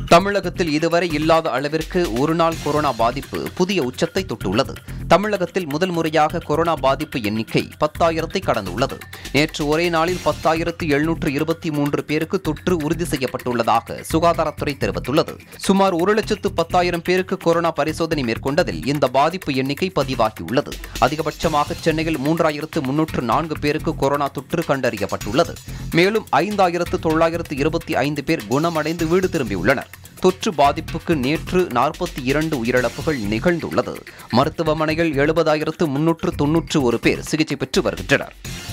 தமிழகத்தில் இதுவரை இல்லாத அளவிற்கு ஒருநாள் கொரோனா பாதிப்பு புதிய உச்சத்தை தொட்டுள்ளது தமிழகத்தில் முதல் முறையாக கொரோனா பாதிப்பு எண்ணிக்கை பத்தாயிரத்தை கடந்துள்ளது நேற்று ஒரே நாளில் பத்தாயிரத்து எழுநூற்று இருபத்தி மூன்று பேருக்கு தொற்று உறுதி செய்யப்பட்டுள்ளதாக சுகாதாரத்துறை தெரிவித்துள்ளது சுமார் ஒரு லட்சத்து பத்தாயிரம் பேருக்கு கொரோனா பரிசோதனை மேற்கொண்டதில் இந்த பாதிப்பு எண்ணிக்கை பதிவாகியுள்ளது அதிகபட்சமாக சென்னையில் மூன்றாயிரத்து முன்னூற்று நான்கு பேருக்கு கொரோனா தொற்று கண்டறியப்பட்டுள்ளது மேலும் ஐந்தாயிரத்து தொள்ளாயிரத்து இருபத்தி ஐந்து பேர் குணமடைந்து வீடு திரும்பியுள்ளனர் தொற்று பாதிப்புக்கு நேற்று நாற்பத்தி இரண்டு உயிரிழப்புகள் நிகழ்ந்துள்ளது மருத்துவமனையில் எழுபதாயிரத்து முன்னூற்று தொன்னூற்று ஒரு பேர் சிகிச்சை பெற்று வருகின்றனர்